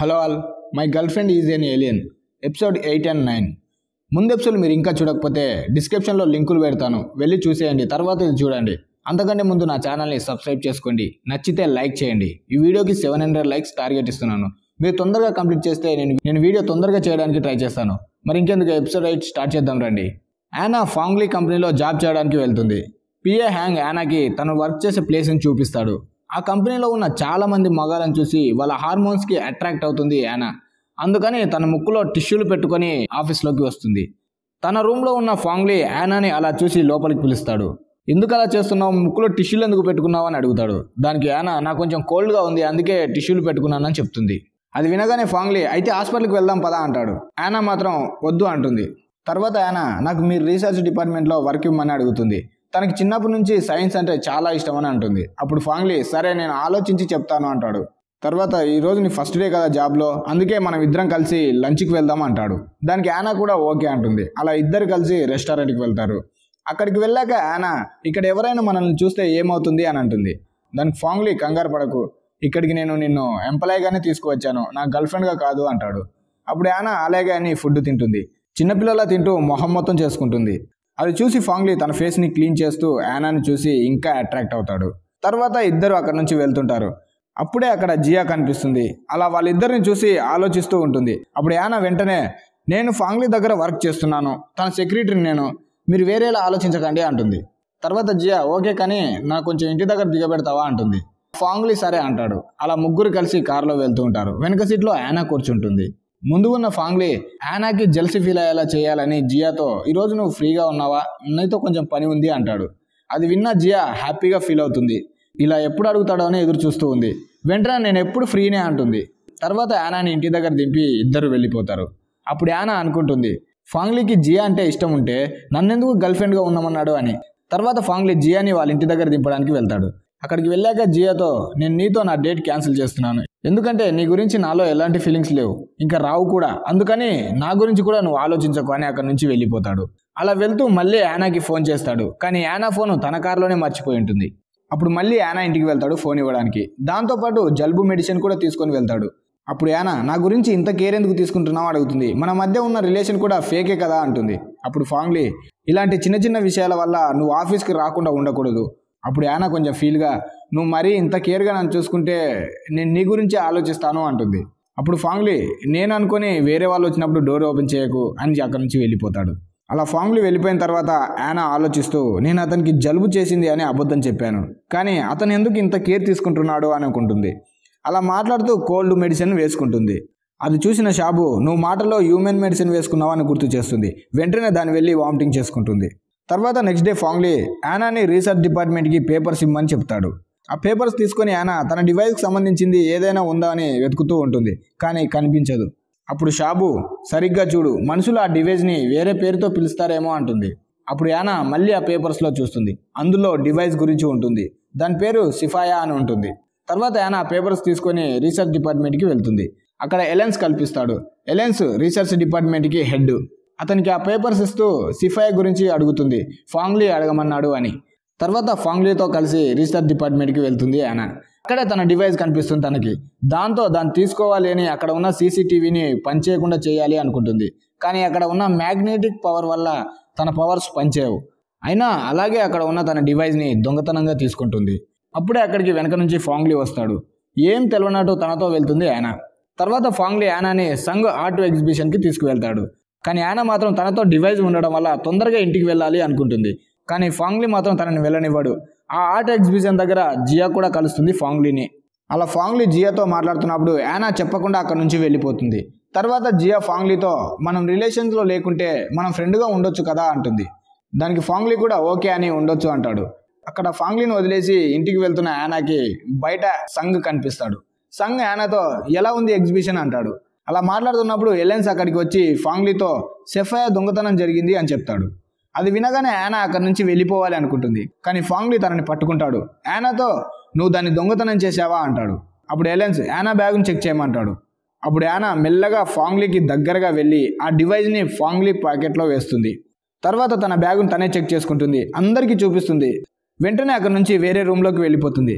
hello all my girlfriend is an alien episode eight and nine ముందు episode మీరు ఇంకా చూడకపోతే డిస్క్రిప్షన్లో లింకులు పెడతాను వెళ్ళి చూసేయండి తర్వాత ఇది చూడండి అంతకంటే ముందు నా ఛానల్ని సబ్స్క్రైబ్ చేసుకోండి నచ్చితే లైక్ చేయండి ఈ వీడియోకి సెవెన్ హండ్రెడ్ లైక్స్ టార్గెట్ ఇస్తున్నాను మీరు తొందరగా కంప్లీట్ చేస్తే నేను నేను వీడియో తొందరగా చేయడానికి ట్రై చేస్తాను మరి ఇంకెందుకు ఎపిసోడ్ ఎయిట్ స్టార్ట్ చేద్దాం రండి యానా ఫాంగ్లీ కంపెనీలో జాబ్ చేయడానికి వెళ్తుంది పిఏ హ్యాంగ్ యానాకి తను వర్క్ చేసే ప్లేస్ని చూపిస్తాడు ఆ కంపెనీలో ఉన్న చాలా మంది మగాలను చూసి వాళ్ళ హార్మోన్స్కి అట్రాక్ట్ అవుతుంది యానా అందుకని తన ముక్కులో టిష్యూలు పెట్టుకొని ఆఫీస్లోకి వస్తుంది తన రూమ్లో ఉన్న ఫాంగ్లీ యానాని అలా చూసి లోపలికి పిలుస్తాడు ఎందుకు అలా చేస్తున్నావు ముక్కులో టిష్యూలు ఎందుకు పెట్టుకున్నావు అని అడుగుతాడు దానికి యానా నాకు కొంచెం కోల్డ్గా ఉంది అందుకే టిష్యూలు పెట్టుకున్నానని చెప్తుంది అది వినగానే ఫాంగ్లీ అయితే హాస్పిటల్కి వెళ్దాం పదా అంటాడు యానా మాత్రం వద్దు అంటుంది తర్వాత యానా నాకు మీరు రీసెర్చ్ డిపార్ట్మెంట్లో వర్క్ ఇవ్వమని అడుగుతుంది తనకి చిన్నప్పటి నుంచి సైన్స్ అంటే చాలా ఇష్టం అని అంటుంది అప్పుడు ఫాంగ్లీ సరే నేను ఆలోచించి చెప్తాను అంటాడు తర్వాత ఈ రోజు నీ ఫస్ట్ డే కదా జాబ్లో అందుకే మనం ఇద్దరం కలిసి లంచ్కి వెళ్దాం అంటాడు దానికి యానా కూడా ఓకే అంటుంది అలా ఇద్దరు కలిసి రెస్టారెంట్కి వెళ్తారు అక్కడికి వెళ్ళాక యానా ఇక్కడ ఎవరైనా మనల్ని చూస్తే ఏమవుతుంది అని అంటుంది దానికి ఫాంగ్లీ కంగారు పడకు ఇక్కడికి నేను నిన్ను ఎంప్లాయీగానే తీసుకువచ్చాను నా గర్ల్ ఫ్రెండ్గా కాదు అంటాడు అప్పుడు యానా అలాగే అని ఫుడ్ తింటుంది చిన్నపిల్లలా తింటూ మొహం మొత్తం చేసుకుంటుంది అది చూసి ఫాంగ్లీ తన ఫేస్ని క్లీన్ చేస్తూ యానాని చూసి ఇంకా అట్రాక్ట్ అవుతాడు తర్వాత ఇద్దరు అక్కడ నుంచి వెళ్తుంటారు అప్పుడే అక్కడ జియా కనిపిస్తుంది అలా వాళ్ళిద్దరిని చూసి ఆలోచిస్తూ ఉంటుంది అప్పుడు యానా వెంటనే నేను ఫాంగ్లీ దగ్గర వర్క్ చేస్తున్నాను తన సెక్రటరీని నేను మీరు వేరేలా ఆలోచించకండి అంటుంది తర్వాత జియా ఓకే కానీ నాకు కొంచెం ఇంటి దగ్గర దిగబెడతావా అంటుంది ఫాంగ్లీ సరే అంటాడు అలా ముగ్గురు కలిసి కారులో వెళ్తూ ఉంటారు వెనక సీట్లో యానా కూర్చుంటుంది ముందు ఉన్న ఫాంగ్లీ యానాకి జెల్సీ ఫీల్ అయ్యేలా చేయాలని జియాతో ఈరోజు నువ్వు ఫ్రీగా ఉన్నావా నీతో కొంచెం పని ఉంది అంటాడు అది విన్న జియా హ్యాపీగా ఫీల్ అవుతుంది ఇలా ఎప్పుడు అడుగుతాడో అని ఎదురు చూస్తూ ఉంది వెంటనే నేను ఎప్పుడు ఫ్రీనే అంటుంది తర్వాత యానాని ఇంటి దగ్గర దింపి ఇద్దరు వెళ్ళిపోతారు అప్పుడు యానా అనుకుంటుంది ఫాంగ్లీకి జియా అంటే ఇష్టం ఉంటే నన్నెందుకు గర్ల్ ఫ్రెండ్గా ఉన్నామన్నాడు అని తర్వాత ఫాంగ్లీ జియాని వాళ్ళ ఇంటి దగ్గర దింపడానికి వెళ్తాడు అక్కడికి వెళ్ళాక జియాతో నేను నీతో నా డేట్ క్యాన్సిల్ చేస్తున్నాను ఎందుకంటే నీ గురించి నాలో ఎలాంటి ఫీలింగ్స్ లేవు ఇంకా రావు కూడా అందుకని నా గురించి కూడా నువ్వు ఆలోచించకు అని అక్కడి నుంచి వెళ్ళిపోతాడు అలా వెళ్తూ మళ్ళీ యానాకి ఫోన్ చేస్తాడు కానీ యానా ఫోన్ తన కారులోనే మర్చిపోయి ఉంటుంది అప్పుడు మళ్ళీ యానా ఇంటికి వెళ్తాడు ఫోన్ ఇవ్వడానికి దాంతోపాటు జలుబు మెడిసిన్ కూడా తీసుకొని వెళ్తాడు అప్పుడు యానా నా గురించి ఇంత కేర్ ఎందుకు తీసుకుంటున్నావు అడుగుతుంది మన మధ్య ఉన్న రిలేషన్ కూడా ఫేకే కదా అంటుంది అప్పుడు ఫాంగ్లీ ఇలాంటి చిన్న చిన్న విషయాల వల్ల నువ్వు ఆఫీస్కి రాకుండా ఉండకూడదు అప్పుడు యానా కొంచెం ఫీల్గా నువ్వు మరీ ఇంత కేర్గా నన్ను చూసుకుంటే నేను నీ గురించే ఆలోచిస్తాను అంటుంది అప్పుడు ఫాంగ్లీ నేను అనుకొని వేరే వాళ్ళు వచ్చినప్పుడు డోర్ ఓపెన్ చేయకు అని అక్కడి నుంచి వెళ్ళిపోతాడు అలా ఫాంగ్లీ వెళ్ళిపోయిన తర్వాత యానా ఆలోచిస్తూ నేను అతనికి జలుబు చేసింది అని అబద్ధం చెప్పాను కానీ అతను ఎందుకు ఇంత కేర్ తీసుకుంటున్నాడు అని అనుకుంటుంది అలా మాట్లాడుతూ కోల్డ్ మెడిసిన్ వేసుకుంటుంది అది చూసిన షాబు నువ్వు మాటలో హ్యూమన్ మెడిసిన్ వేసుకున్నావు అని గుర్తు చేస్తుంది వెంటనే దాన్ని వెళ్ళి వామిటింగ్ చేసుకుంటుంది తర్వాత నెక్స్ట్ డే ఫాంగ్లీ యానాని రీసెర్చ్ డిపార్ట్మెంట్కి పేపర్స్ ఇమ్మని చెప్తాడు ఆ పేపర్స్ తీసుకొని యానా తన డివైస్కి సంబంధించింది ఏదైనా ఉందా అని వెతుకుతూ ఉంటుంది కానీ కనిపించదు అప్పుడు షాబు సరిగ్గా చూడు మనుషులు ఆ డివైస్ని వేరే పేరుతో పిలుస్తారేమో అంటుంది అప్పుడు యానా మళ్ళీ ఆ పేపర్స్లో చూస్తుంది అందులో డివైస్ గురించి ఉంటుంది దాని పేరు సిఫాయా అని ఉంటుంది తర్వాత యానా ఆ పేపర్స్ తీసుకొని రీసెర్చ్ డిపార్ట్మెంట్కి వెళ్తుంది అక్కడ ఎలెన్స్ కల్పిస్తాడు ఎలెన్స్ రీసెర్చ్ డిపార్ట్మెంట్కి హెడ్ అతనికి ఆ పేపర్స్ ఇస్తూ సిఫాయా గురించి అడుగుతుంది ఫాంగ్లీ అడగమన్నాడు అని తర్వాత ఫాంగ్లీతో కలిసి రీసెర్చ్ డిపార్ట్మెంట్కి వెళ్తుంది యానా అక్కడే తన డివైస్ కనిపిస్తుంది తనకి దాంతో దాన్ని తీసుకోవాలి అని అక్కడ ఉన్న సీసీటీవీని పనిచేయకుండా చేయాలి అనుకుంటుంది కానీ అక్కడ ఉన్న మ్యాగ్నెటిక్ పవర్ వల్ల తన పవర్స్ పనిచేయవు అయినా అలాగే అక్కడ ఉన్న తన డివైస్ని దొంగతనంగా తీసుకుంటుంది అప్పుడే అక్కడికి వెనక నుంచి ఫాంగ్లీ వస్తాడు ఏం తెలియనట్టు తనతో వెళ్తుంది యానా తర్వాత ఫాంగ్లీ యానాని సంఘ్ ఆర్ట్ ఎగ్జిబిషన్కి తీసుకువెళ్తాడు కానీ యానా మాత్రం తనతో డివైస్ ఉండడం వల్ల తొందరగా ఇంటికి వెళ్ళాలి అనుకుంటుంది కానీ ఫాంగ్లీ మాత్రం తనని వెళ్ళనివ్వడు ఆ ఆర్ట్ ఎగ్జిబిషన్ దగ్గర జియా కూడా కలుస్తుంది ఫాంగ్లీని అలా ఫాంగ్లీ జియాతో మాట్లాడుతున్నప్పుడు యానా చెప్పకుండా అక్కడ నుంచి వెళ్ళిపోతుంది తర్వాత జియా ఫాంగ్లీతో మనం రిలేషన్స్లో లేకుంటే మనం ఫ్రెండ్గా ఉండొచ్చు కదా అంటుంది దానికి ఫాంగ్లీ కూడా ఓకే అని ఉండొచ్చు అంటాడు అక్కడ ఫాంగ్లీని వదిలేసి ఇంటికి వెళ్తున్న యానాకి బయట సంఘ్ కనిపిస్తాడు సంఘ్ యానాతో ఎలా ఉంది ఎగ్జిబిషన్ అంటాడు అలా మాట్లాడుతున్నప్పుడు ఎలెన్స్ అక్కడికి వచ్చి ఫాంగ్లీతో సెఫాయా దొంగతనం జరిగింది అని చెప్తాడు అది వినగానే యానా అక్కడి నుంచి వెళ్ళిపోవాలి అనుకుంటుంది కానీ ఫాంగ్లీ తనని పట్టుకుంటాడు యానాతో నువ్వు దాన్ని దొంగతనం చేసావా అంటాడు అప్పుడు ఎలెన్స్ యానా బ్యాగ్ని చెక్ చేయమంటాడు అప్పుడు యానా మెల్లగా ఫాంగ్లీకి దగ్గరగా వెళ్ళి ఆ డివైస్ని ఫాంగ్లీ పాకెట్లో వేస్తుంది తర్వాత తన బ్యాగును తనే చెక్ చేసుకుంటుంది అందరికీ చూపిస్తుంది వెంటనే అక్కడి నుంచి వేరే రూమ్లోకి వెళ్ళిపోతుంది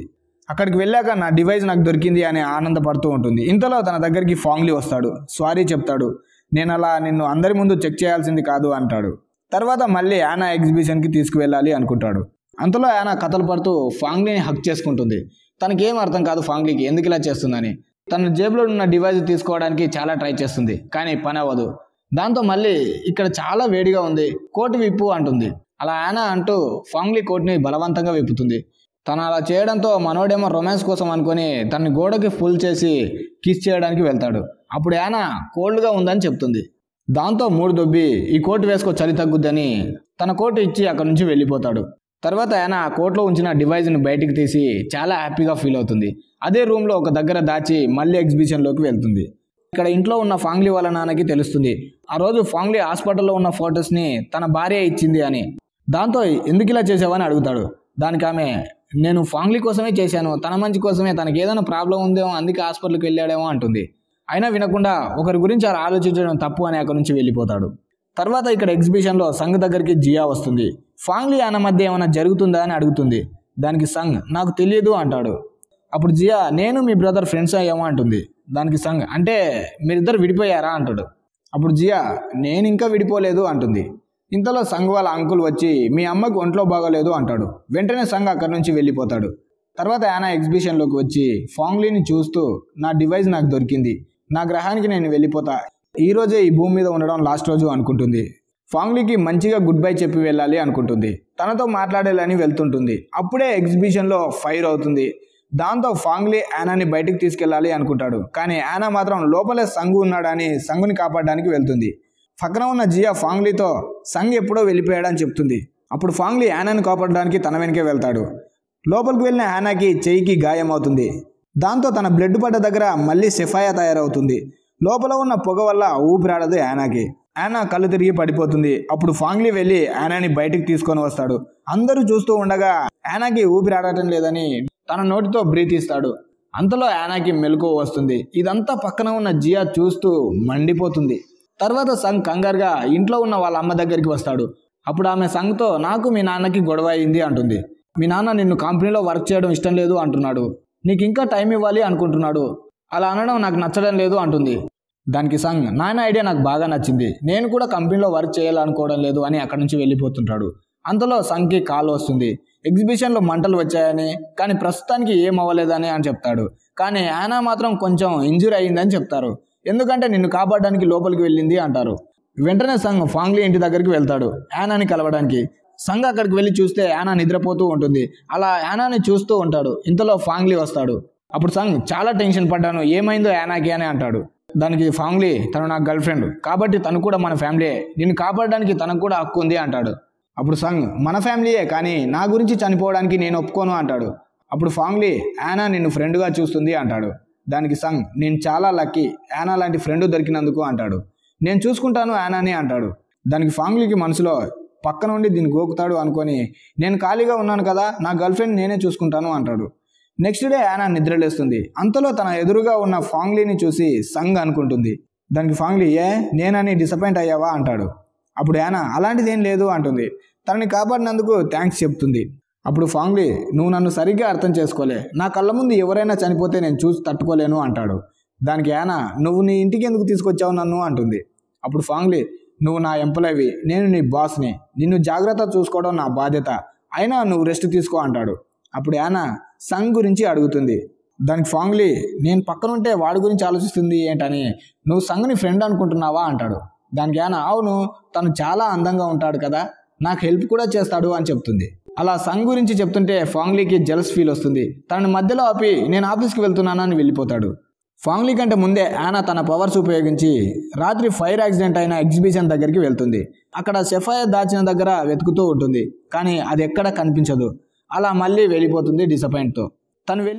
అక్కడికి వెళ్ళాక నా డివైస్ నాకు దొరికింది అని ఆనందపడుతూ ఉంటుంది ఇంతలో తన దగ్గరికి ఫాంగ్లీ వస్తాడు సారీ చెప్తాడు నేను అలా నిన్ను అందరి ముందు చెక్ చేయాల్సింది కాదు అంటాడు తర్వాత మళ్ళీ యానా ఎగ్జిబిషన్కి తీసుకువెళ్ళాలి అనుకుంటాడు అంతలో యానా కథలు పడుతూ ఫాంగ్లీని హక్ చేసుకుంటుంది తనకేం అర్థం కాదు ఫాంగ్లీకి ఎందుకు ఇలా చేస్తుందని తన జేబులో ఉన్న డివైస్ తీసుకోవడానికి చాలా ట్రై చేస్తుంది కానీ పని అవ్వదు దాంతో మళ్ళీ ఇక్కడ చాలా వేడిగా ఉంది కోటు విప్పు అంటుంది అలా యానా అంటూ ఫాంగ్లీ కోట్ని బలవంతంగా విప్పుతుంది తను అలా చేయడంతో మనోడేమో రొమాన్స్ కోసం అనుకొని తనని గోడకి ఫుల్ చేసి కిస్ చేయడానికి వెళ్తాడు అప్పుడు యానా కోల్డ్గా ఉందని చెప్తుంది దాంతో మూడు దొబ్బి ఈ కోటు వేసుకో చలి తగ్గుద్దని తన కోటు ఇచ్చి అక్కడి నుంచి వెళ్ళిపోతాడు తర్వాత ఆయన ఆ కోట్లో ఉంచిన డివైజ్ని బయటికి తీసి చాలా హ్యాపీగా ఫీల్ అవుతుంది అదే రూమ్లో ఒక దగ్గర దాచి మళ్ళీ ఎగ్జిబిషన్లోకి వెళ్తుంది ఇక్కడ ఇంట్లో ఉన్న ఫాంగ్లీ వాళ్ళ నాన్నకి తెలుస్తుంది ఆ రోజు ఫాంగ్లీ హాస్పిటల్లో ఉన్న ఫొటోస్ని తన భార్య ఇచ్చింది అని దాంతో ఎందుకు ఇలా చేసావని అడుగుతాడు దానికి ఆమె నేను ఫాంగ్లీ కోసమే చేశాను తన మంచి కోసమే తనకి ఏదైనా ప్రాబ్లం ఉందేమో అందుకే హాస్పిటల్కి వెళ్ళాడేమో అంటుంది అయినా వినకుండా ఒకరి గురించి అలా ఆలోచించడం తప్పు అని అక్కడి నుంచి వెళ్ళిపోతాడు తర్వాత ఇక్కడ ఎగ్జిబిషన్లో సంఘ్ దగ్గరికి జియా వస్తుంది ఫాంగ్లీ అన్న మధ్య ఏమైనా జరుగుతుందా అని అడుగుతుంది దానికి సంఘ్ నాకు తెలియదు అంటాడు అప్పుడు జియా నేను మీ బ్రదర్ ఫ్రెండ్స్ అయ్యామో అంటుంది దానికి సంఘ్ అంటే మీరిద్దరు విడిపోయారా అంటాడు అప్పుడు జియా నేను ఇంకా విడిపోలేదు అంటుంది ఇంతలో సంఘ్ వాళ్ళ అంకుల్ వచ్చి మీ అమ్మకు ఒంట్లో బాగోలేదు అంటాడు వెంటనే సంఘ్ అక్కడి నుంచి వెళ్ళిపోతాడు తర్వాత యానా ఎగ్జిబిషన్లోకి వచ్చి ఫాంగ్లీని చూస్తూ నా డివైస్ నాకు దొరికింది నా గ్రహానికి నేను వెళ్ళిపోతా ఈ రోజే ఈ భూమి మీద ఉండడం లాస్ట్ రోజు అనుకుంటుంది ఫాంగ్లీకి మంచిగా గుడ్ బై చెప్పి వెళ్ళాలి అనుకుంటుంది తనతో మాట్లాడాలని వెళ్తుంటుంది అప్పుడే ఎగ్జిబిషన్లో ఫైర్ అవుతుంది దాంతో ఫాంగ్లీ యానాని బయటికి తీసుకెళ్ళాలి అనుకుంటాడు కానీ యానా మాత్రం లోపలే సంగు ఉన్నాడని సంగుని కాపాడడానికి వెళ్తుంది పక్కన ఉన్న జియా ఫాంగ్లీతో సంగ్ ఎప్పుడో వెళ్ళిపోయాడని చెప్తుంది అప్పుడు ఫాంగ్లీ యానాని కాపాడడానికి తన వెనకే వెళ్తాడు లోపలికి వెళ్ళిన యానాకి చెయ్యికి గాయం అవుతుంది దాంతో తన బ్లడ్ పడ్డ దగ్గర మళ్ళీ సెఫాయా తయారవుతుంది లోపల ఉన్న పొగ వల్ల ఊపిరాడదు యానాకి యానా కళ్ళు తిరిగి పడిపోతుంది అప్పుడు ఫాంగ్లీ వెళ్ళి యానాని బయటికి తీసుకొని వస్తాడు అందరూ చూస్తూ ఉండగా యానాకి ఊపిరాడటం లేదని తన నోటితో బ్రీత్ ఇస్తాడు అంతలో యానాకి మెలకు వస్తుంది ఇదంతా పక్కన ఉన్న జియా చూస్తూ మండిపోతుంది తర్వాత సంగ్ కంగారుగా ఇంట్లో ఉన్న వాళ్ళ అమ్మ దగ్గరికి వస్తాడు అప్పుడు ఆమె సంగ్తో నాకు మీ నాన్నకి గొడవ అయింది అంటుంది మీ నాన్న నిన్ను కంపెనీలో వర్క్ చేయడం ఇష్టం లేదు అంటున్నాడు నీకు ఇంకా టైం ఇవ్వాలి అనుకుంటున్నాడు అలా అనడం నాకు నచ్చడం లేదు అంటుంది దానికి సంగ్ నాయన ఐడియా నాకు బాగా నచ్చింది నేను కూడా కంపెనీలో వర్క్ చేయాలనుకోవడం లేదు అని అక్కడి నుంచి వెళ్ళిపోతుంటాడు అంతలో సంగ్కి కాల్ వస్తుంది ఎగ్జిబిషన్లో మంటలు వచ్చాయని కానీ ప్రస్తుతానికి ఏం అవ్వలేదని అని చెప్తాడు కానీ యానా మాత్రం కొంచెం ఇంజూరీ అయ్యిందని చెప్తారు ఎందుకంటే నిన్ను కాపాడడానికి లోపలికి వెళ్ళింది అంటారు వెంటనే సంగ్ ఫాంగ్లీ ఇంటి దగ్గరికి వెళ్తాడు యానాని కలవడానికి సంగ్ అక్కడికి వెళ్ళి చూస్తే యానా నిద్రపోతూ ఉంటుంది అలా యానాని చూస్తూ ఉంటాడు ఇంతలో ఫాంగ్లీ వస్తాడు అప్పుడు సంగ్ చాలా టెన్షన్ పడ్డాను ఏమైందో యానాకి అని అంటాడు దానికి ఫాంగ్లీ తను నా గర్ల్ ఫ్రెండ్ కాబట్టి తను కూడా మన ఫ్యామిలీ నిన్ను కాపాడడానికి తనకు కూడా హక్కు ఉంది అంటాడు అప్పుడు సంగ్ మన ఫ్యామిలీయే కానీ నా గురించి చనిపోవడానికి నేను ఒప్పుకోను అంటాడు అప్పుడు ఫాంగ్లీ యానా నిన్ను ఫ్రెండ్గా చూస్తుంది అంటాడు దానికి సంగ్ నేను చాలా లక్కీ యానా లాంటి ఫ్రెండ్ దొరికినందుకు అంటాడు నేను చూసుకుంటాను యానాని అంటాడు దానికి ఫాంగ్లీకి మనసులో పక్క నుండి దీన్ని గోకుతాడు అనుకొని నేను ఖాళీగా ఉన్నాను కదా నా గర్ల్ ఫ్రెండ్ నేనే చూసుకుంటాను అంటాడు నెక్స్ట్ డే యానా నిద్రలేస్తుంది అంతలో తన ఎదురుగా ఉన్న ఫాంగ్లీని చూసి సంగ్ అనుకుంటుంది దానికి ఫాంగ్లీ ఏ నేనని డిసప్పాయింట్ అయ్యావా అంటాడు అప్పుడు యానా అలాంటిది ఏం లేదు అంటుంది తనని కాపాడినందుకు థ్యాంక్స్ చెప్తుంది అప్పుడు ఫాంగ్లీ నువ్వు నన్ను సరిగ్గా అర్థం చేసుకోలే నా కళ్ళ ముందు ఎవరైనా చనిపోతే నేను చూసి తట్టుకోలేను అంటాడు దానికి యానా నువ్వు నీ ఇంటికి ఎందుకు తీసుకొచ్చావు నన్ను అంటుంది అప్పుడు ఫాంగ్లీ నువ్వు నా ఎంప్లాయవి నేను నీ బాస్ని నిన్ను జాగ్రత్త చూసుకోవడం నా బాధ్యత అయినా నువ్వు రెస్ట్ తీసుకో అంటాడు అప్పుడు యానా సంగ్ గురించి అడుగుతుంది దానికి ఫాంగ్లీ నేను పక్కనుంటే వాడి గురించి ఆలోచిస్తుంది ఏంటని నువ్వు సంగ్ని ఫ్రెండ్ అనుకుంటున్నావా అంటాడు దానికి యానా అవును తను చాలా అందంగా ఉంటాడు కదా నాకు హెల్ప్ కూడా చేస్తాడు అని చెప్తుంది అలా సంగ్ గురించి చెప్తుంటే ఫాంగ్లీకి జెల్స్ ఫీల్ వస్తుంది తనని మధ్యలో ఆపి నేను ఆఫీస్కి వెళ్తున్నానని వెళ్ళిపోతాడు ఫాంగ్లీ కంటే ముందే యానా తన పవర్స్ ఉపయోగించి రాత్రి ఫైర్ యాక్సిడెంట్ అయిన ఎగ్జిబిషన్ దగ్గరికి వెళ్తుంది అక్కడ సెఫాయర్ దాచిన దగ్గర వెతుకుతూ ఉంటుంది కానీ అది ఎక్కడ కనిపించదు అలా మళ్ళీ వెళ్ళిపోతుంది డిసప్పాయింట్తో తను వెళ్ళి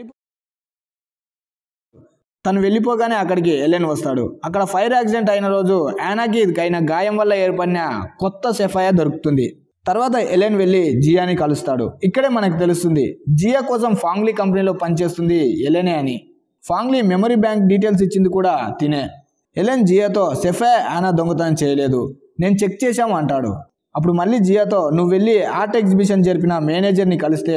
తను వెళ్ళిపోగానే అక్కడికి ఎలెన్ వస్తాడు అక్కడ ఫైర్ యాక్సిడెంట్ అయిన రోజు యానాకి అయిన గాయం వల్ల ఏర్పడిన కొత్త సెఫాయా దొరుకుతుంది తర్వాత ఎలెన్ వెళ్ళి జియాని కలుస్తాడు ఇక్కడే మనకు తెలుస్తుంది జియా కోసం ఫాంగ్లీ కంపెనీలో పనిచేస్తుంది ఎలెనే అని ఫాంగ్లీ మెమరీ బ్యాంక్ డీటెయిల్స్ ఇచ్చింది కూడా తినే ఎలెన్ జియాతో సెఫా యానా దొంగతనం చేయలేదు నేను చెక్ చేశాము అంటాడు అప్పుడు మళ్ళీ జియాతో నువ్వు వెళ్ళి ఆర్ట్ ఎగ్జిబిషన్ జరిపిన మేనేజర్ని కలిస్తే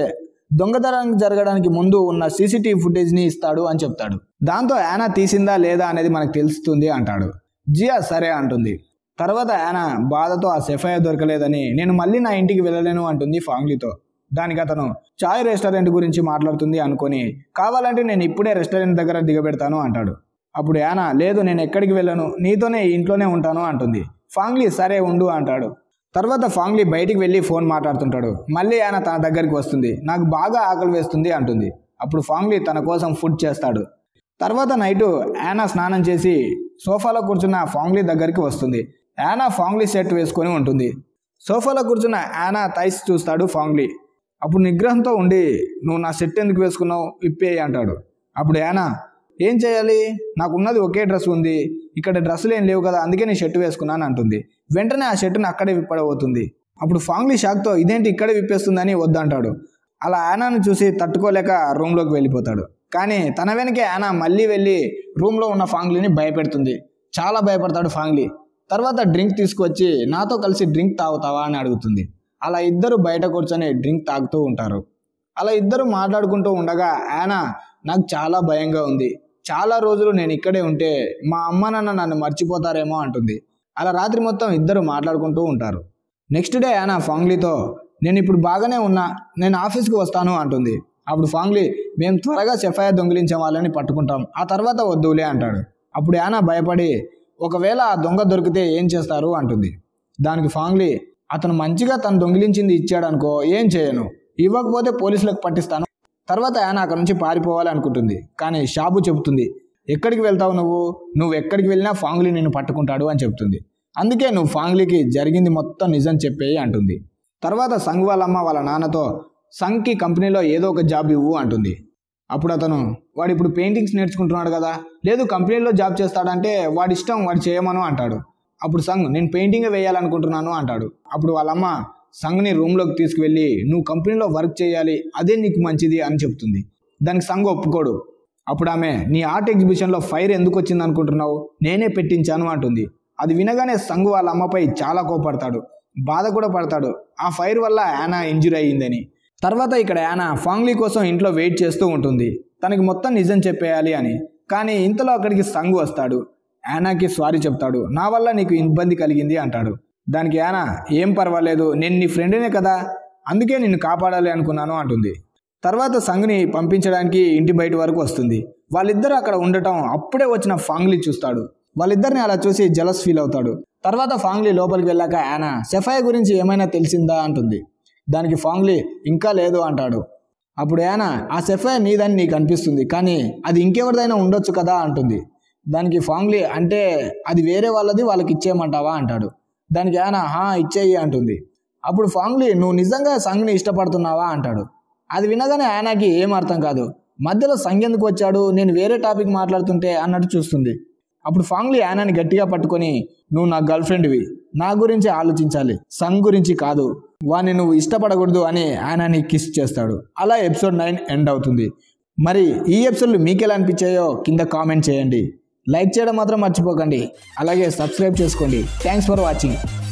దొంగతనం జరగడానికి ముందు ఉన్న సీసీటీవీ ఫుటేజ్ని ఇస్తాడు అని చెప్తాడు దాంతో యానా తీసిందా లేదా అనేది మనకు తెలుస్తుంది అంటాడు జియా సరే అంటుంది తర్వాత యానా బాధతో ఆ సెఫైర్ దొరకలేదని నేను మళ్ళీ నా ఇంటికి వెళ్ళలేను అంటుంది ఫాంగ్లీతో దానికి అతను చాయ్ రెస్టారెంట్ గురించి మాట్లాడుతుంది అనుకొని కావాలంటే నేను ఇప్పుడే రెస్టారెంట్ దగ్గర దిగబెడతాను అంటాడు అప్పుడు యానా లేదు నేను ఎక్కడికి వెళ్ళను నీతోనే ఈ ఇంట్లోనే ఉంటాను అంటుంది ఫాంగ్లీ సరే ఉండు అంటాడు తర్వాత ఫాంగ్లీ బయటికి వెళ్ళి ఫోన్ మాట్లాడుతుంటాడు మళ్ళీ ఆయన తన దగ్గరికి వస్తుంది నాకు బాగా ఆకలి వేస్తుంది అంటుంది అప్పుడు ఫాంగ్లీ తన కోసం ఫుడ్ చేస్తాడు తర్వాత నైటు యానా స్నానం చేసి సోఫాలో కూర్చున్న ఫాంగ్లీ దగ్గరికి వస్తుంది యానా ఫాంగ్లీ సెట్ వేసుకొని ఉంటుంది సోఫాలో కూర్చున్న యానా థైస్ చూస్తాడు ఫాంగ్లీ అప్పుడు నిగ్రహంతో ఉండి నువ్వు నా సెట్ ఎందుకు వేసుకున్నావు ఇప్పేయి అంటాడు అప్పుడు యానా ఏం చేయాలి నాకున్నది ఒకే డ్రెస్ ఉంది ఇక్కడ డ్రెస్సులు ఏం లేవు కదా అందుకే నేను షర్ట్ వేసుకున్నాను అంటుంది వెంటనే ఆ షర్టును అక్కడే విప్పడబోతుంది అప్పుడు ఫాంగ్లీ షాక్తో ఇదేంటి ఇక్కడే విప్పేస్తుందని వద్దంటాడు అలా యానాను చూసి తట్టుకోలేక రూమ్లోకి వెళ్ళిపోతాడు కానీ తన వెనకే యానా మళ్ళీ వెళ్ళి రూమ్లో ఉన్న ఫాంగ్లీని భయపెడుతుంది చాలా భయపడతాడు ఫాంగ్లీ తర్వాత డ్రింక్ తీసుకొచ్చి నాతో కలిసి డ్రింక్ తాగుతావా అని అడుగుతుంది అలా ఇద్దరు బయట కూర్చొని డ్రింక్ తాగుతూ ఉంటారు అలా ఇద్దరు మాట్లాడుకుంటూ ఉండగా యానా నాకు చాలా భయంగా ఉంది చాలా రోజులు నేను ఇక్కడే ఉంటే మా అమ్మ నాన్న నన్ను మర్చిపోతారేమో అంటుంది అలా రాత్రి మొత్తం ఇద్దరు మాట్లాడుకుంటూ ఉంటారు నెక్స్ట్ డే యానా ఫాంగ్లీతో నేను ఇప్పుడు బాగానే ఉన్నా నేను ఆఫీస్కి వస్తాను అంటుంది అప్పుడు ఫాంగ్లీ మేము త్వరగా సెఫైర్ దొంగిలించే వాళ్ళని పట్టుకుంటాం ఆ తర్వాత వద్దులే అంటాడు అప్పుడు యానా భయపడి ఒకవేళ ఆ దొంగ దొరికితే ఏం చేస్తారు అంటుంది దానికి ఫాంగ్లీ అతను మంచిగా తను దొంగిలించింది ఇచ్చాడనుకో ఏం చేయను ఇవ్వకపోతే పోలీసులకు పట్టిస్తాను తర్వాత ఆయన అక్కడ నుంచి పారిపోవాలి అనుకుంటుంది కానీ షాబు చెబుతుంది ఎక్కడికి వెళ్తావు నువ్వు నువ్వు ఎక్కడికి వెళ్ళినా ఫాంగ్లీ నిన్ను పట్టుకుంటాడు అని చెప్తుంది అందుకే నువ్వు ఫాంగ్లీకి జరిగింది మొత్తం నిజం చెప్పేయి అంటుంది తర్వాత సంగ్ వాళ్ళమ్మ వాళ్ళ నాన్నతో సంగ్కి కంపెనీలో ఏదో ఒక జాబ్ ఇవ్వు అంటుంది అప్పుడు అతను వాడు ఇప్పుడు పెయింటింగ్స్ నేర్చుకుంటున్నాడు కదా లేదు కంపెనీలో జాబ్ చేస్తాడంటే వాడి ఇష్టం వాడు చేయమను అంటాడు అప్పుడు సంగ్ నేను పెయింటింగ్ వేయాలనుకుంటున్నాను అంటాడు అప్పుడు వాళ్ళమ్మ సంగ్ని రూమ్లోకి తీసుకువెళ్ళి నువ్వు కంపెనీలో వర్క్ చేయాలి అదే నీకు మంచిది అని చెప్తుంది దానికి సంగ్ ఒప్పుకోడు అప్పుడు ఆమె నీ ఆర్ట్ ఎగ్జిబిషన్లో ఫైర్ ఎందుకు వచ్చింది అనుకుంటున్నావు నేనే పెట్టించాను అంటుంది అది వినగానే సంగు వాళ్ళ అమ్మపై చాలా కోపడతాడు బాధ కూడా పడతాడు ఆ ఫైర్ వల్ల యానా ఇంజురీ అయ్యిందని తర్వాత ఇక్కడ యానా ఫాంగ్లీ కోసం ఇంట్లో వెయిట్ చేస్తూ ఉంటుంది తనకి మొత్తం నిజం చెప్పేయాలి అని కానీ ఇంతలో అక్కడికి సంగు వస్తాడు యానాకి సారీ చెప్తాడు నా వల్ల నీకు ఇబ్బంది కలిగింది అంటాడు దానికి యానా ఏం పర్వాలేదు నేను నీ ఫ్రెండ్నే కదా అందుకే నిన్ను కాపాడాలి అనుకున్నాను అంటుంది తర్వాత సంగ్ని పంపించడానికి ఇంటి బయట వరకు వస్తుంది వాళ్ళిద్దరూ అక్కడ ఉండటం అప్పుడే వచ్చిన ఫాంగ్లీ చూస్తాడు వాళ్ళిద్దరిని అలా చూసి జలస్ ఫీల్ అవుతాడు తర్వాత ఫాంగ్లీ లోపలికి వెళ్ళాక యానా సెఫాయ్ గురించి ఏమైనా తెలిసిందా అంటుంది దానికి ఫాంగ్లీ ఇంకా లేదు అంటాడు అప్పుడు యానా ఆ సెఫాయ్ నీదని నీకు అనిపిస్తుంది కానీ అది ఇంకెవరిదైనా ఉండొచ్చు కదా అంటుంది దానికి ఫాంగ్లీ అంటే అది వేరే వాళ్ళది వాళ్ళకి ఇచ్చేయమంటావా అంటాడు దానికి యానా హా ఇచ్చేయి అంటుంది అప్పుడు ఫాంగ్లీ నువ్వు నిజంగా సంగ్ని ఇష్టపడుతున్నావా అంటాడు అది వినగానే ఆయనకి ఏం అర్థం కాదు మధ్యలో సంగ్ ఎందుకు వచ్చాడు నేను వేరే టాపిక్ మాట్లాడుతుంటే అన్నట్టు చూస్తుంది అప్పుడు ఫాంగ్లీ యానాని గట్టిగా పట్టుకొని నువ్వు నా గర్ల్ ఫ్రెండ్వి నా గురించి ఆలోచించాలి సంగ్ గురించి కాదు వాడిని నువ్వు ఇష్టపడకూడదు అని ఆయనని కిస్ చేస్తాడు అలా ఎపిసోడ్ నైన్ ఎండ్ అవుతుంది మరి ఈ ఎపిసోడ్లు మీకు ఎలా అనిపించాయో కింద కామెంట్ చేయండి లైక్ చేయడం మాత్రం మర్చిపోకండి అలాగే సబ్స్క్రైబ్ చేసుకోండి థ్యాంక్స్ ఫర్ వాచింగ్